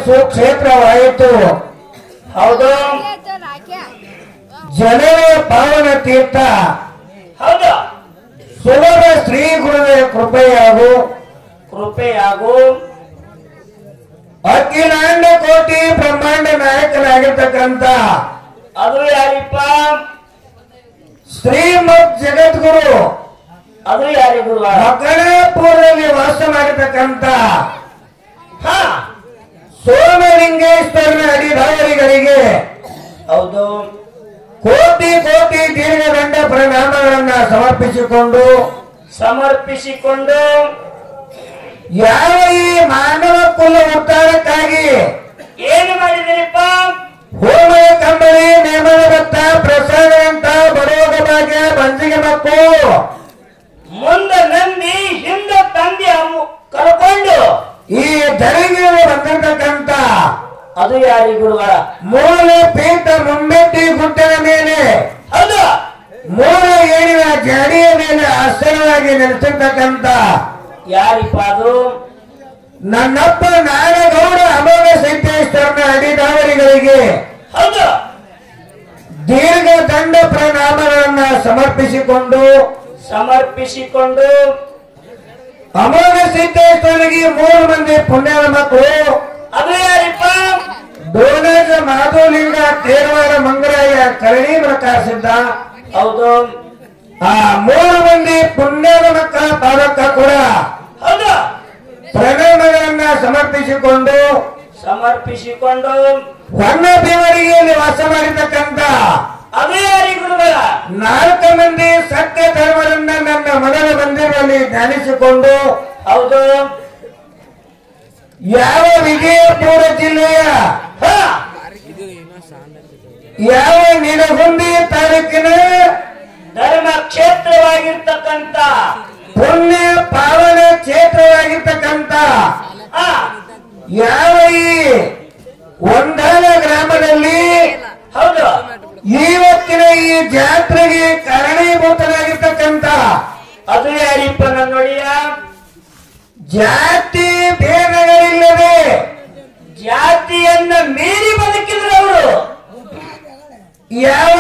ಸುಕ್ಷೇತ್ರವಾಯಿತು ಹೌದು ಜನವೇ ಪಾವನ ತೀರ್ಥ ಹೌದು ಸುಲಭ ಶ್ರೀ ಗುರುವಿನ ಕೃಪೆಯಾಗು ಕೃಪೆಯಾಗು ಅಖಿಲಾಂಡ ಕೋಟಿ ಬ್ರಹ್ಮಾಂಡ ನಾಯಕನಾಗಿರ್ತಕ್ಕಂಥ ಅದು ಯಾರಿಪ್ಪ ಶ್ರೀಮದ್ ಜಗದ್ಗುರು ಅದು ಯಾರಿಗೂ ಮಕಣಪುರದಲ್ಲಿ ವಾಸ ಮಾಡಿರ್ತಕ್ಕಂಥ ಹಾ ಸೋಮಲಿಂಗೇಶ್ವರನ ಅಡಿದಾವರಿಗಳಿಗೆ ಹೌದು ಕೋಟಿ ಕೋಟಿ ದೀರ್ಘದಂಡ ಪ್ರಣಾಮಗಳನ್ನ ಸಮರ್ಪಿಸಿಕೊಂಡು ಸಮರ್ಪಿಸಿಕೊಂಡು ಯಾವ ಈ ಮಾನವ ಕುಲ ಉದ್ಧಾರಕ್ಕಾಗಿ ಏನು ಮಾಡಿದಿರಿಪ್ಪ ಹೋಮ ಕಂಬಳಿ ನೇಮದ ಭತ್ತ ಪ್ರಸಾದಂತ ಬರೋಗ ಭಾಗ್ಯ ಬಂಜಿಗೆ ಮಕ್ಕಳು ಮುಂದೆ ನಂದಿ ಹಿಂದೆ ತಂದಿ ಅವು ಕರ್ಕೊಂಡು ಈ ಧರೆಗೆ ಬಂದಿರತಕ್ಕಂತ ಅದು ಯಾರಿ ಗುರುಗಳ ಮೂಲ ಪೀಠ ಮುಮ್ಮೆಟ್ಟಿ ಗುಡ್ಡದ ಮೇಲೆ ಹೌದು ಮೂಲ ಏಣಿನ ಜಾಡಿಯ ಮೇಲೆ ಆಸನವಾಗಿ ನೆಲೆಸಿರ್ತಕ್ಕಂಥ ಯಾರಿಪ್ಪ ಅದು ನನ್ನಪ್ಪ ನಾಡಗೌಡ ಅಮೋಘ ಸಿದ್ದೇಶ್ವರನ ಅಡಿದಾವರಿಗಳಿಗೆ ಹೌದು ದೀರ್ಘ ದಂಡ ಪ್ರಣಾಮಗಳನ್ನ ಸಮರ್ಪಿಸಿಕೊಂಡು ಸಮರ್ಪಿಸಿಕೊಂಡು ಅಮೋಘ ಸಿದ್ದೇಶ್ವರಿಗೆ ಮೂರು ಮಂದಿ ಪುಣ್ಯದ ಮಕ್ಕಳು ಅದು ಯಾರಿಪ್ಪ ಡೋನಜ ಮಾಧುಲಿಂಗ ತೇರವಾಡ ಮಂಗರಾಯ ಕರಣಿ ಪ್ರಕಾಶಿದ್ದ ಹೌದು ಆ ಮೂರು ಮಂದಿ ಪುಣ್ಯದ ಮಕ್ಕಳ ಪಾದಕ ಕೂಡ ಹೌದು ಪ್ರಣಾಮಗಳನ್ನ ಸಮರ್ಪಿಸಿಕೊಂಡು ಸಮರ್ಪಿಸಿಕೊಂಡು ಹೊನ್ನ ದೇವರಿಗೆಯಲ್ಲಿ ವಾಸ ಮಾಡಿರ್ತಕ್ಕಂಥ ಅದು ಯಾರಿ ಗುರುಗಳ ನಾಲ್ಕು ಮಂದಿ ಸತ್ಯ ಧರ್ಮದಿಂದ ನನ್ನ ಮನದ ಮಂದಿರದಲ್ಲಿ ಧ್ಯಾನಿಸಿಕೊಂಡು ಹೌದು ಯಾವ ವಿಜಯಪುರ ಜಿಲ್ಲೆಯ ಹಾ ಯಾವ ನಿನಗುಂದಿ ತಾಲೂಕಿನ ಧರ್ಮ ಕ್ಷೇತ್ರವಾಗಿರ್ತಕ್ಕಂತ ಪುಣ್ಯ ಪಾವನ ಕ್ಷೇತ್ರವಾಗಿರ್ತಕ್ಕಂಥ ಹಾ ಯಾವ ಈ ಒಂದಾನ ಗ್ರಾಮದಲ್ಲಿ ಹೌದು ಇವತ್ತಿನ ಈ ಜಾತ್ರೆಗೆ ಕಾರಣೀಭೂತನಾಗಿರ್ತಕ್ಕಂಥ ಅದು ಯಾರಿಪ್ಪ ನನ್ನೊಡಿಯ ಜಾತಿ ಭೇದಗಳಿಲ್ಲದೆ ಜಾತಿಯನ್ನ ಮೀರಿ ಬದುಕಿದ್ರು ಅವರು ಯಾವ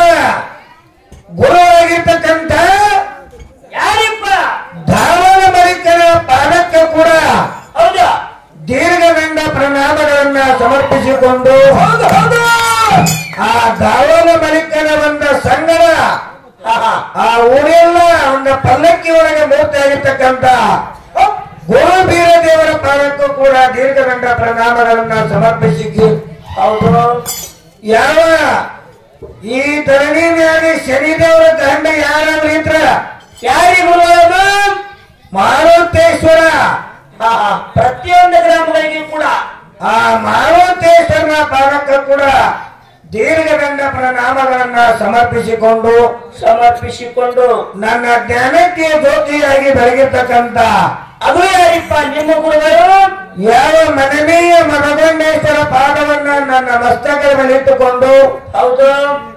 ಗುರುವಾಗಿರ್ತಕ್ಕಂಥ ಯಾರಿಪ್ಪ ಧಾವಣ ಬಳಿಕನ ಪಾದಕ್ಕೆ ಕೂಡ ಹೌದು ದೀರ್ಘದಂಡ ಪ್ರಣಾಮಗಳನ್ನ ಸಮರ್ಪಿಸಿಕೊಂಡು ಹೌದು ಹೌದು ಆ ಧಾವಣ ಬಳಿಕನ ಬಂದ ಸಂಗಡ ಹಾ ಹಾ ಆ ಊರೆಲ್ಲ ಅವನ ಪಲ್ಲಕ್ಕಿ ಒಳಗೆ ಮೂರ್ತಿಯಾಗಿರ್ತಕ್ಕಂಥ ಗುರು ಬೀರದೇವರ ಪಾದಕ್ಕೂ ಕೂಡ ದೀರ್ಘದಂಡ ಪ್ರಣಾಮಗಳನ್ನ ಸಮರ್ಪಿಸಿ ಹೌದು ಯಾವ ಈ ಧರಣಿ ಮ್ಯಾಲೆ ಶನಿದೇವರ ಗಂಡ ಯಾರಾದ್ರೂ ಇದ್ರ ಯಾರಿ ಗುರುಗಳು ಮಾರುತೇಶ್ವರ ಹಾ ಹಾ ಪ್ರತಿಯೊಂದು ಗ್ರಾಮಗಳಿಗೆ ಕೂಡ ಆ ಮಾರುತೇಶ್ವರನ ಪಾದಕ್ಕ ಕೂಡ ದೀರ್ಘದಂಡ ಪ್ರಣಾಮಗಳನ್ನ ಸಮರ್ಪಿಸಿಕೊಂಡು ಸಮರ್ಪಿಸಿಕೊಂಡು ನನ್ನ ಜ್ಞಾನಕ್ಕೆ ಜ್ಯೋತಿಯಾಗಿ ಬೆಳಗಿರ್ತಕ್ಕಂಥ ಅದು ಯಾರಿಪ್ಪ ನಿಮ್ಮ ಗುರುಗಳು ಯಾವ ಮನನೀಯ ಮನಗೊಂಡೇಶ್ವರ ಪಾದವನ್ನ ನನ್ನ ಮಸ್ತಕದ ಮೇಲೆ ಇಟ್ಟುಕೊಂಡು ಹೌದು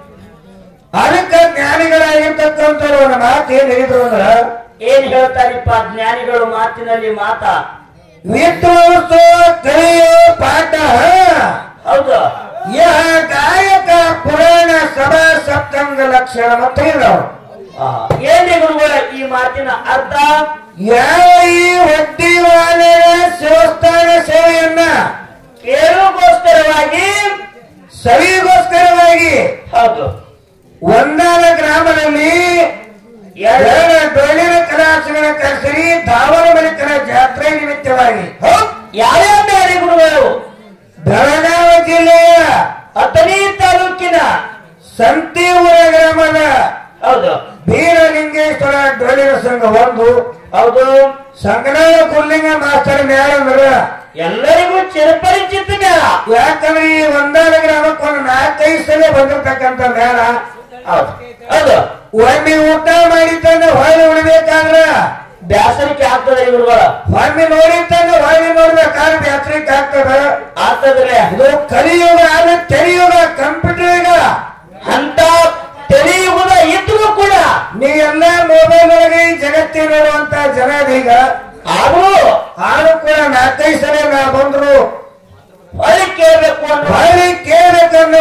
ಅದಕ್ಕ ಜ್ಞಾನಿಗಳಾಗಿರ್ತಕ್ಕಂಥವ್ರು ಒಂದು ಮಾತು ಏನ್ ಹೇಳಿದ್ರು ಅಂದ್ರ ಏನ್ ಹೇಳ್ತಾರಿಪ್ಪ ಜ್ಞಾನಿಗಳು ಮಾತಿನಲ್ಲಿ ಮಾತ ವಿದ್ವಾಂಸೋ ಕಲಿಯೋ ಪಾಠ ಹೌದು ಯಹ ಗಾಯಕ ಪುರಾಣ ಸಭಾ ಸಪ್ತಂಗ ಲಕ್ಷಣ ಮತ್ತು ಇಲ್ಲವರು ಆಹಾ. ಏನ್ರಿ ಗುರುಗಳ ಈ ಮಾತಿನ ಅರ್ಥ ಯಾವ ಈ ಹೊಟ್ಟಿ ವಾಲೆಯ ಶಿವಸ್ಥಾನ ಸೇವೆಯನ್ನ ಕೇಳುಗೋಸ್ಕರವಾಗಿ ಸವಿಗೋಸ್ಕರವಾಗಿ ಹೌದು ಒಂದಾನ ಗ್ರಾಮದಲ್ಲಿ ಎರಡು ಎರಡು ಡೊಳ್ಳಿನ ಕಲಾಸನ ಕರೆಸಿ ಧಾವಣ ಬಳಿಕನ ಜಾತ್ರೆ ನಿಮಿತ್ತವಾಗಿ ಯಾರ್ಯಾರ ಯಾರಿ ಗುರುಗಳು ಬೆಳಗಾವಿ ಜಿಲ್ಲೆಯ ಹತ್ತನೇ ತಾಲೂಕಿನ ಸಂತಿಪುರ ಗ್ರಾಮದ ಹೌದು ಬೀರಲಿಂಗೇಶ್ವರ ಡೊಳ್ಳಿನ ಸಂಘ ಒಂದು ಹೌದು ಸಂಗನಾಳ ಕುರ್ಲಿಂಗ ಮಾಸ್ತರ್ ಮ್ಯಾಲ ಅಂದ್ರ ಎಲ್ಲರಿಗೂ ಚಿರಪರಿಚಿತ ಮೇಳ ಯಾಕಂದ್ರೆ ಈ ಒಂದಾದ ಗ್ರಾಮಕ್ಕೆ ಒಂದು ನಾಲ್ಕೈದು ಸಲ ಬಂದಿರ್ತಕ್ಕಂಥ ಮೇಳ ಹೌದು ಹೌದು ಒಮ್ಮೆ ಊಟ ಮಾಡಿತ್ತಂದ್ರೆ ಹೊಳ್ಳಿ ಉಳಿಬೇಕಾದ್ರ ಬ್ಯಾಸರಿಕೆ ಆಗ್ತದೆ ಗುರುಗಳ ಒಮ್ಮೆ ನೋಡಿತ್ತಂದ್ರೆ ಹೊಳ್ಳಿ ನೋಡ್ಬೇಕಾದ್ರೆ ಬ್ಯಾಟ್ರಿಕ್ ಆಗ್ತದ ಆಗ್ತದ್ರೆ ಇದು ಕಲಿಯುಗ ಆದ್ರೆ ತೆರೆಯುಗ ಕಂಪ್ಯೂಟರ್ ಯುಗ ಅಂತ ತಿಳಿಯುವುದ ಇದ್ರೂ ಕೂಡ ನೀವೆಲ್ಲ ಮೊಬೈಲ್ ಒಳಗೆ ಈ ಜಗತ್ತಿನ ನೋಡುವಂತ ಜನ ಈಗ ಆದ್ರೂ ಆದ್ರೂ ಕೂಡ ನಾಲ್ಕೈದು ಸಲ ನಾ ಬಂದ್ರು ಹೊಳಿಕೆ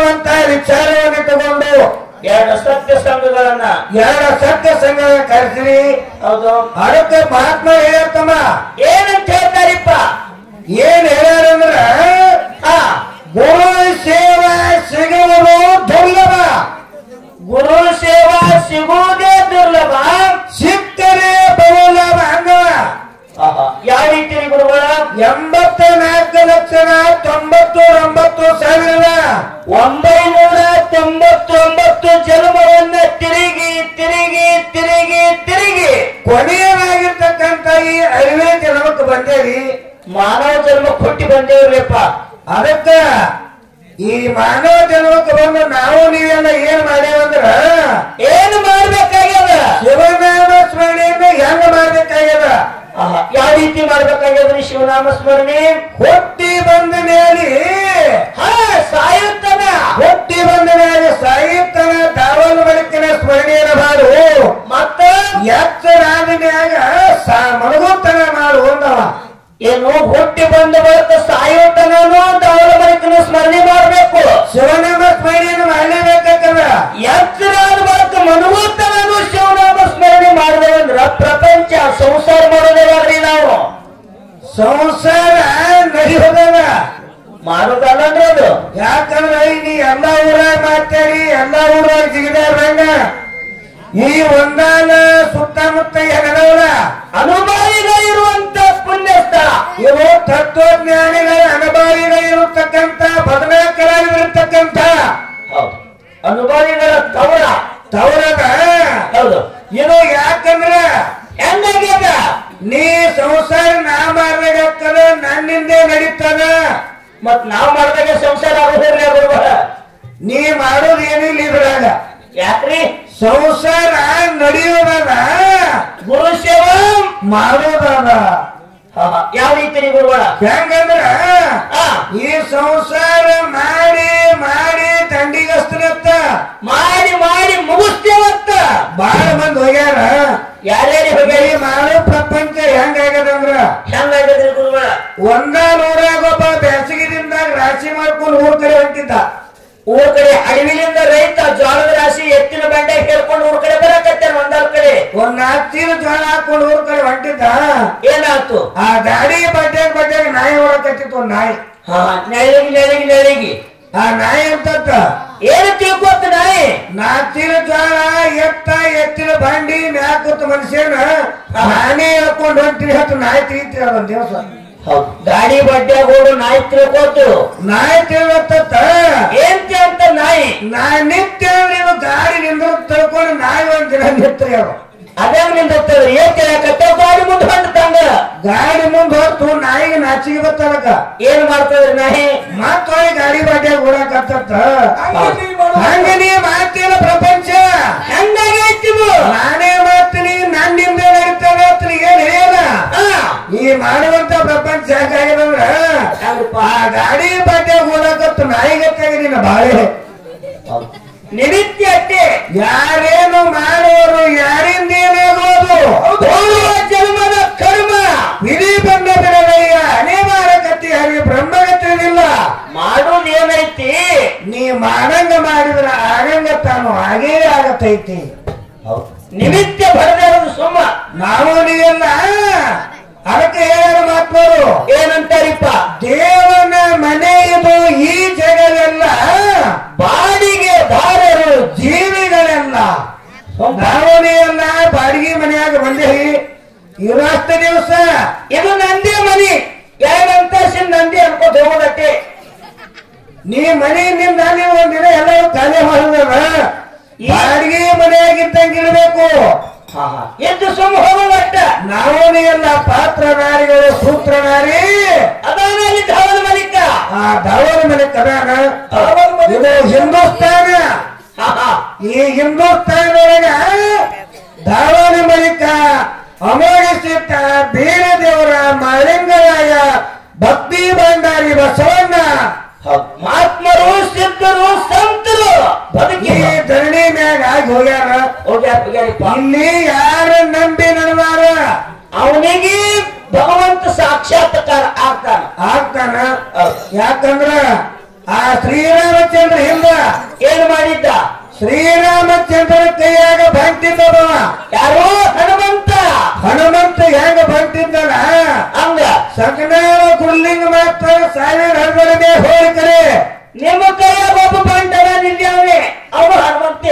ಅನ್ನುವಂತ ವಿಚಾರವನ್ನು ತಗೊಂಡು ಎರಡು ಸತ್ಯ ಸಂಘಗಳನ್ನ ಎರಡು ಸತ್ಯ ಸಂಘ ಕರೆಸಿರಿ ಹೌದು ಅದಕ್ಕೆ ಮಹಾತ್ಮ ಹೇಳ್ತಮ್ಮ ಏನಂತ ಹೇಳ್ತಾರಿಪ್ಪ ಏನ್ ಹೇಳ್ಯಾರಂದ್ರ ಹಾ ಗುರು ಸೇವಾ ಸಿಗುವುದು ದುರ್ಲಭ ಗುರು ಸೇವಾ ಸಿಗುವುದೇ ದುರ್ಲಭ ಸಿಕ್ಕರೆ ಬಹುಲಭ ಅಂಗವ ಆಹಾ. ಯಾವ ರೀತಿ ರೀ ಗುರುಗಳ ಎಂಬತ್ತ ನಾಲ್ಕು ಲಕ್ಷದ ತೊಂಬತ್ತು ಒಂಬತ್ತು ಸಾವಿರದ ಒಂಬೈನೂರ ತೊಂಬತ್ತೊಂಬತ್ತು ಜನ್ಮವನ್ನ ತಿರುಗಿ ತಿರುಗಿ ತಿರುಗಿ ತಿರುಗಿ ಕೊನೆಯದಾಗಿರ್ತಕ್ಕಂಥ ಈ ಅರಿವೇ ಜನಮಕ್ಕೆ ಬಂದೇವಿ ಮಾನವ ಜನ್ಮ ಕೊಟ್ಟಿ ಬಂದೇವ್ರಿಪ್ಪ ಅದಕ್ಕ ಈ ಮಾನವ ಜನ್ಮಕ್ಕೆ ಬಂದು ನಾವು ನೀವೆಲ್ಲ ಏನ್ ಮಾಡೇವಂದ್ರ ಏನು ಮಾಡ್ಬೇಕಾಗ್ಯದ ಶಿವನಾಮ ಸ್ಮರಣೆಯನ್ನ ಹೆಂಗ ಮಾಡ್ಬೇಕಾಗ್ಯದ ಆಹಾ. ಯಾವ ರೀತಿ ಮಾಡ್ಬೇಕಾಗ್ಯದ್ರಿ ಶಿವನಾಮ ಸ್ಮರಣೆ ಹುಟ್ಟಿ ಬಂದ ಮೇಲೆ ಹಾ ಸಾಯುತ್ತನ ಹುಟ್ಟಿ ಬಂದ ಮೇಲೆ ಸಾಯುತ್ತನ ದಾವಲ್ ಬಳಿಕಿನ ಸ್ಮರಣೆಯನ್ನು ಮಾಡು ಮತ್ತ ಎಚ್ಚರಾದ ಮ್ಯಾಗ ಸಾ ಮಲಗುತ್ತನ ಮಾಡು ಅಂದವ ಏನು ಹುಟ್ಟಿ ಬಂದ ಬಳಿಕ ಸಾಯುತ್ತನೂ ದವರ ಬಳಿಕನ ಸ್ಮರಣೆ ಮಾಡ್ಬೇಕು ಶಿವನಾಮ ಸ್ಮರಣೆಯನ್ನು ಮಾಡಲೇಬೇಕಾಗ್ತದ ಎಚ್ಚರಾದ ಬಳಿಕ ಮನುವಂತನೂ ಶಿವನಾಮ ಸ್ಮರಣೆ ಮಾಡಿದೇವಂದ್ರ ಪ್ರಪಂಚ ಸಂಸಾರ ಮಾಡೋದೇವಾಗ್ರಿ ನಾವು ಸಂಸಾರ ನಡೆಯೋದಲ್ಲ ಮಾಡೋದಲ್ಲ ಅದು ಯಾಕಂದ್ರ ನೀ ಎಲ್ಲಾ ಊರಾಗ ಮಾತಾಡಿ ಎಲ್ಲಾ ಊರಾಗ ಜಿಗಿದಾರಂಗ ಈ ಒಂದಾಲ ಸುತ್ತಮುತ್ತ ಏನದವಲ್ಲ ಅನುಭವಿಗಳಿರುವಂತ ಪುಣ್ಯ ಸ್ಥಳ ಇವು ತತ್ವಜ್ಞಾನಿಗಳ ಅನುಭವಿಗಳಿರತಕ್ಕಂಥ ಬದಲಾಕರಾಗಿರ್ತಕ್ಕಂಥ ಹೌದು ಅನುಭವಿಗಳ ತವರ ತವರದ ಹೌದು ಇದು ಯಾಕಂದ್ರ ಹೆಂಗಾಗ್ಯದ ನೀ ಸಂಸಾರ ನಾ ಮಾಡ್ಬೇಕಾಗ್ತದ ನನ್ನಿಂದೇ ನಡೀತದ ಮತ್ ನಾವ್ ಮಾಡಿದಾಗ ಸಂಸಾರ ಆಗೋದಿಲ್ಲ ಗುರುಗಳ ನೀ ಮಾಡೋದು ಏನಿಲ್ಲ ಇದ್ರಾಗ ಯಾಕ್ರಿ ಸಂಸಾರ ನಡೆಯೋದದ ಗುರು ಸೇವಾ ಮಾಡೋದದ ಹಾ, ಹಾ. ಯಾವ ರೀತಿ ರೀ ಗುರುಗಳ ಹೆಂಗಂದ್ರ ಆ, ಈ ಸಂಸಾರ ಮಾಡಿ ಮಾಡಿ ದಂಡಿಗಸ್ತನತ್ತ ಮಾಡಿ ಮಾಡಿ ಮುಗಿಸ್ತೇವತ್ತ ಬಾಳ ಮಂದಿ ಹೋಗ್ಯಾರ ಯಾರ್ಯಾರಿ ಹೋಗ್ಯಾರಿ ಈ ಮಾಡೋ ಪ್ರಪಂಚ ಹೆಂಗಾಗ್ಯದಂದ್ರ ಹೆಂಗಾಗ್ಯದ್ರಿ ಗುರುಗಳ ಒಂದ ನೂರಾಗ ಒಬ್ಬ ಬೇಸಿಗೆದಿಂದಾಗ ರಾಶಿ ಮಾಡ್ಕೊಂಡು ಊರ್ ಕಡೆ ಹೊಂಟಿದ್ದ ಊರ್ ಕಡೆ ಅಡವಿಲಿಂದ ರೈತ ಜೋಳದ ರಾಶಿ ಎತ್ತಿನ ಬಂಡೆ ಕೇಳ್ಕೊಂಡು ಊರ್ ಕಡೆ ಬರಕತ್ತೇನ ಒಂದಾಲ್ ಕಡೆ ಒಂದ್ ನಾಲ್ಕು ಚೀಲ ಜೋಳ ಹಾಕೊಂಡು ಊರ್ ಕಡೆ ಹೊಂಟಿದ್ದ ಏನಾಯ್ತು ಆ ಗಾಡಿ ಬಡ್ಡೆ ಬಡ್ಡೆ ನಾಯಿ ಹೊಡಕತ್ತಿತ್ತು ಒಂದ್ ನಾಯಿ ಹಾ ನೆಳಿಗಿ ನೆಳಿಗಿ ನೆಳಿಗಿ ಆ ನಾಯಿ ಅಂತತ್ತ ಏನು ತಿಳ್ಕೊತ ನಾಯಿ ನಾಲ್ಕು ಚೀಲ ಜೋಳ ಎತ್ತ ಎತ್ತಿನ ಬಂಡಿ ಮ್ಯಾಕುತ್ತ ಮನುಷ್ಯನ ನಾನೇ ಹೇಳ್ಕೊಂಡು ಹೊಂಟಿರಿ ಹತ್ತು ನಾಯಿ ತೆಗಿತೀರ ಅದೊಂದ್ ದಿವಸ ಹೌದು ಗಾಡಿ ಬಡ್ಡ್ಯಾಗೋಡು ನಾಯಿ ತಿಳ್ಕೋತು ನಾಯಿ ತಿಳ್ವತ್ತ ಏನ್ ಅಂತ ನಾಯಿ ನಾ ನಿತ್ಯ ನೀವು ಗಾಡಿ ನಿಂದ್ರು ತಿಳ್ಕೊಂಡು ನಾಯಿ ಒಂದ್ ದಿನ ನಿಂತ್ರಿ ಅವ್ರು ಅದೇ ನಿಂದಿರ್ತದ್ರಿ ಏನ್ ಕೇಳಕತ್ತ ಗಾಡಿ ಮುಂದೆ ಹೊಂಟಂಗ ಗಾಡಿ ಮುಂದ್ ಹೊತ್ತು ನಾಯಿಗೆ ನಾಚಿಗೆ ಬತ್ತಲಕ ಏನ್ ಮಾಡ್ತದ್ರಿ ನಾಯಿ ಮತ್ತೊಳಿ ಗಾಡಿ ಬಾಟ್ಯಾಗ ಓಡಾಕತ್ತ ಹಂಗ ನೀ ಮಾಡ್ತೀರ ಪ್ರಪಂಚ ಹೆಂಗಾಗೈತಿ ಇದು? ನಾನೇ ಮಾಡ್ತೀನಿ ನನ್ನಿಂದ ನಡೀತದೆ ಅಂತ ನೀ ಏನ್ ಹೇಳ ಆ, ಈ ಮಾಡುವಂತ ಪ್ರಪಂಚ ಯಾಕಾಗಿದಂದ್ರ ಹೆಂಗಪ್ಪ? ಆ ಗಾಡಿ ಬಾಟ್ಯಾಗ ಓಡಾಕತ್ತು ನಾಯಿಗತ್ತಾಗಿ ನಿನ್ನ ಬಾಳೆ ನಿಮಿತ್ಯ ಅಟ್ಟೆ ಯಾರೇನು ಮಾಡೋರು ಯಾರಿಂದ ಏನಾಗೋದು ಪೂರ್ವ ಜನ್ಮದ ಕರ್ಮ ವಿಧಿ ಬಂದ ಬಿಡಲಯ್ಯ ಅನೇವಾರ ಕತ್ತಿ ಹಾಗೆ ಬ್ರಹ್ಮಗತ್ತಿರಲಿಲ್ಲ ಮಾಡೋದು ಏನೈತಿ ನೀ ಮಾಡಂಗ ಮಾಡಿದ್ರ ಆಗಂಗ ತಾನು ಹಾಗೇ ಆಗತೈತಿ ನಿಮಿತ್ಯ ಬರದಿರೋದು ಸುಮ್ಮ ನಾವು ನೀವೆಲ್ಲ ಅದಕ್ಕೆ ಹೇಳ್ಯಾರ ಮಾತ್ಮರು ಏನಂತಾರಿಪ್ಪ ದೇವನ ಮನೆ ಇದು ಈ ಜಗವೆಲ್ಲ ಬಾಡಿಗೆ ದಾರರು ಜೀವಿಗಳೆಲ್ಲ ನಾವು ನೀವೆಲ್ಲ ಬಾಡಿಗೆ ಮನೆಯಾಗ ಬಂದೇವಿ ಇರಷ್ಟ ದಿವಸ ಇದು ನಂದೇ ಮನಿ ಎರಡಂತಸಿನ ನಂದಿ ಅನ್ಕೋತ ಹೋಗೋದಟ್ಟೆ ನೀ ಮನೆಯಿಂದ ನೀವು ಒಂದಿನ ಎಲ್ಲರೂ ಖಾಲಿ ಮಾಡಿದವ ಬಾಡಿಗೆ ಮನೆಯಾಗಿದ್ದಂಗೆ ಇರಬೇಕು ಎದ್ದು ಸುಮ್ಮ ಹೋಗೋದಟ್ಟ ನಾವು ನೀವೆಲ್ಲ ಪಾತ್ರಧಾರಿಗಳು ಸೂತ್ರಧಾರಿ ಅದಾನಲ್ಲಿ ಧಾವನ ಮಲಿಕ ಆ ಧಾವನ ಮನೆ ಕದಾನ ಇದು ಹಿಂದೂಸ್ತಾನ ಹಾ, ಹಾ. ಈ ಹಿಂದೂಸ್ತಾನದೊಳಗ ಧಾವನ ಮಲಿಕ ಅಮೋಘಿಸಿಟ್ಟ ಬೀರ ದೇವರ ಮಾಳಿಂಗರಾಯ ಭಕ್ತಿ ಭಂಡಾರಿ ಬಸವಣ್ಣ ಮಹಾತ್ಮರು ಸಿದ್ಧರು ಸಂತರು ಬದುಕಿ ಈ ಧರಣಿ ಮ್ಯಾಗ ಆಗಿ ಹೋಗ್ಯಾರ ಹೋಗ್ಯಾರ ಹೋಗ್ಯಾರಿಪ್ಪ ಇಲ್ಲಿ ಯಾರ ನಂಬಿ ನಡೆದಾರ ಅವನಿಗೆ ಭಗವಂತ ಸಾಕ್ಷಾತ್ಕಾರ ಆಗ್ತಾನ ಆಗ್ತಾನ ಯಾಕಂದ್ರ ಆ ಶ್ರೀರಾಮಚಂದ್ರ ಹಿಂದ ಏನು ಮಾಡಿದ್ದ ಶ್ರೀರಾಮಚಂದ್ರನ ಕೈಯಾಗ ಬಂಟಿದ್ದವ ಯಾರು ಹನುಮಂತ ಹನುಮಂತ ಹೆಂಗ ಬಂಟಿದ್ದನ ಹಂಗ ಸಕನಾಳ ಗುರುಲಿಂಗ ಮಾತ್ರ ಸಾವಿರ ಹಡಗಡೆ ಹೋಲಿಕರೆ ನಿಮ್ಮ ಕೈಯಾಗ ಒಬ್ಬ ಬಂಟನ ನಿಲ್ಯವನೆ ಅವ ಹನುಮಂತೆ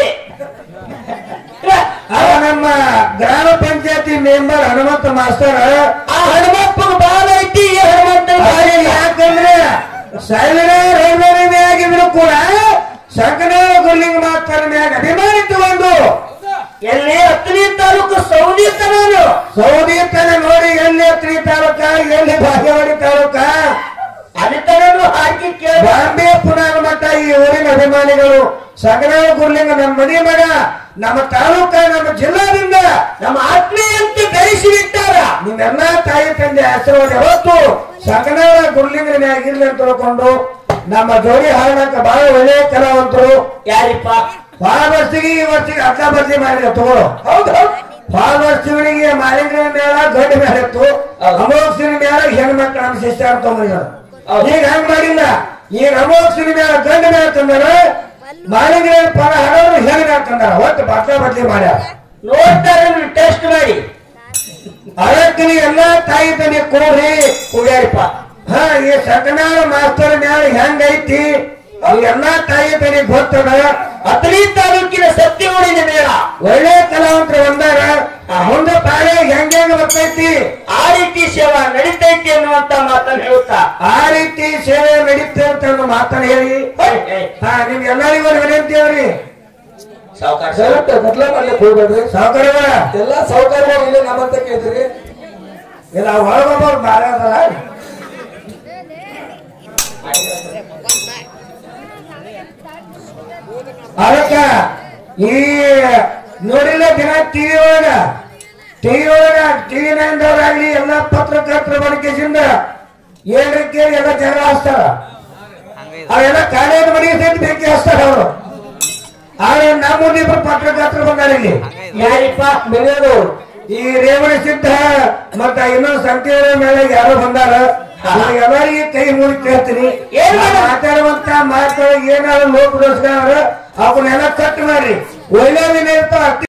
ಅವ ನಮ್ಮ ಗ್ರಾಮ ಪಂಚಾಯತಿ ಮೆಂಬರ್ ಹನುಮಂತ ಮಾಸ್ತರ್ ಆ ಹನುಮಪ್ಪನ ಬಾಲ ಐತಿ ಈ ಹನುಮಂತನ ಬಾಲ ಹಾಗೆ ಇಲ್ಲ. ಯಾಕಂದ್ರೆ ಸಾವಿರ ಹಡಗಡೆ ಮ್ಯಾಗಿದ್ರು ಕೂಡ ಸಕನಾಳ ಗುರುಲಿಂಗ ಮಾಸ್ತರ್ ಮ್ಯಾಗ ಅಭಿಮಾನಿ ತಗೊಂಡು ಎಲ್ಲಿ ಹತ್ತನೇ ತಾಲೂಕು ಸೌದಿ ತನಾನು ಸೌದಿ ತನ ನೋಡಿ ಎಲ್ಲಿ ಹತ್ರಿ ತಾಲೂಕ ಎಲ್ಲಿ ಭಾಗ್ಯವಾಡಿ ತಾಲೂಕ ಅಲ್ಲಿ ತನನು ಹಾಕಿ ಕೇಳ ಬಾಂಬೆ ಪುನಾರ ಮಠ ಈ ಊರಿನ ಅಭಿಮಾನಿಗಳು ಸಗನಾಳ ಗುರುಲಿಂಗ ನಮ್ಮ ಮನೆ ಮಗ ನಮ್ಮ ತಾಲೂಕ ನಮ್ಮ ಜಿಲ್ಲಾದಿಂದ ನಮ್ಮ ಆತ್ಮೀಯಂತೆ ಬೆಳೆಸಿ ಬಿಟ್ಟಾರ ನಿಮ್ಮೆಲ್ಲ ತಾಯಿ ತಂದೆ ಆಶೀರ್ವಾದ ಯಾವತ್ತು ಸಗನಾಳ ಗುರುಲಿಂಗನ ಮ್ಯಾಗ ಇರ್ಲಿ ಅಂತ ತಿಳ್ಕೊಂಡು ನಮ್ಮ ಜೋಡಿ ಹಾಡಕ ಬಹಳ ಒಳ್ಳೆಯ ಕಲಾವಂತರು ಯಾರಿಪ್ಪ ಬಹಳ ವರ್ಷಿಗೆ ಈ ವರ್ಷಿಗೆ ಅರ್ಧ ಬರ್ತಿ ಮಾಡಿದ ತಗೊಳ್ಳೋ ಹೌದು ಬಹಳ ವರ್ಷಗಳಿಗೆ ಮಾಲಿಂಗನ ಮೇಳ ಗಂಡ ಮೇಳ ಇತ್ತು ಹೌದು. ಅಮೋಕ್ಷನ ಮೇಳ ಹೆಣ್ಮಕ್ಳ ನಮ್ಮ ಶಿಷ್ಯ ಅಂತ ಹೌದು. ಈಗ ಹಂಗ ಮಾಡಿಲ್ಲ ಈಗ ಅಮೋಕ್ಷನ ಮೇಳ ಗಂಡ ಮೇಳ ತಂದಾರ ಮಾಲಿಂಗನ ಪರ ಹಡೋರು ಹೆಣ್ಣು ಮೇಳ ತಂದಾರ ಒಟ್ಟು ಬಟ್ಲ ಬದ್ಲಿ ಮಾಡ್ಯಾರ ನೋಡ್ತಾರೆ ಟೆಸ್ಟ್ ಮಾಡಿ ಅದಕ್ಕೆ ಎಲ್ಲಾ ತಾಯಿ ತನಿ ಕೂಡ್ರಿ ಕುಡಿಯಾರಿಪ್ಪ ಹಾ ಈ ಸಕನಾಳ ಮಾಸ್ತರ್ ಮ್ಯಾಲ ಹೆಂಗೈತಿ ಅವ್ ಎಲ್ಲಾ ತಾಯಿ ತನಿ ಗೊತ್ತದ ಹತ್ತನೇ ತಾಲೂಕಿನ ಸತ್ಯಗೋಡಿನ ಮೇಳ ಒಳ್ಳೆ ಕಲಾವಂತರು ಬಂದಾರ ಮುಂದೆ ಪಾಳೆ ಹೆಂಗ್ ಹೆಂಗ್ ಬರ್ತೈತಿ ಆ ರೀತಿ ಸೇವಾ ನಡೀತೈತಿ ಅನ್ನುವಂತ ಮಾತನ್ನು ಹೇಳುತ್ತಾ ಆ ರೀತಿ ಸೇವೆ ನಡೀತೆ ಅಂತ ಒಂದು ಮಾತನ್ನ ಹೇಳಿ ಹೇ, ಹೇ, ಹಾ ನಿಮ್ ಎಲ್ಲರಿಗೂ ಒಂದು ವಿನಂತಿ ಅವ್ರಿ ಸಾವ್ಕಾಶ. ದಯವಿಟ್ಟು ಬದಲ ಮಾಡ್ಲಿಕ್ಕೆ ಹೋಗ್ಬೇಡ್ರಿ ಸಾವುಕಾರವ ಎಲ್ಲಾ ಸೌಕರ್ಯಗಳು ಇಲ್ಲೇ ನಮ್ಮಂತ ಕೇಳ್ತೀರಿ ಇಲ್ಲ ಒಳಗೊಬ್ಬರು ಬಾಳ ಅದಲ್ಲ ಅದಕ್ಕ ಈ ನೋಡಿಲ್ಲ ದಿನ ಟಿವಿ ಒಳಗ ಟಿವಿ ಒಳಗ ಟಿವಿ ನೈನ್ದವ್ರಾಗ್ಲಿ ಎಲ್ಲ ಪತ್ರಕರ್ತರ ಬಳಿಕೆಸಿಂದ ಏನ್ರಿ ಕೇಳಿ ಎಲ್ಲ ಜಗಳ ಹಚ್ತಾರ ಅವೆಲ್ಲ ಕಾಲೇಜ್ ಮನೆಗೆ ಸಹಿತ ಬೆಂಕಿ ಹಚ್ತಾರ ಅವರು ಆದ್ರೆ ನಮ್ಮ ಇಬ್ರು ಪತ್ರಕರ್ತರು ಬಂದಾರ ಇಲ್ಲಿ ಯಾರಿಪ್ಪ ಬೆಳೆಯೋದು ಈ ರೇವಣ ಸಿದ್ಧ ಮತ್ತ ಇನ್ನೊಂದು ಸಂಖ್ಯೆಯ ಮೇಲೆ ಯಾರೋ ಬಂದಾರ ಎಲ್ಲರಿಗೆ ಕೈ ಮುಗಿ ಕೇಳ್ತೀನಿ ಏನ್ ಮಾಡೋದು? ಮಾತಾಡುವಂತ ಮಾತಾಡ ಏನಾದ್ರು ಲೋಕ ಅವನ್ನೆಲ್ಲ ಕಟ್ ಮಾಡ್ರಿ ಒಳ್ಳೆ ಇರ್ತಾವ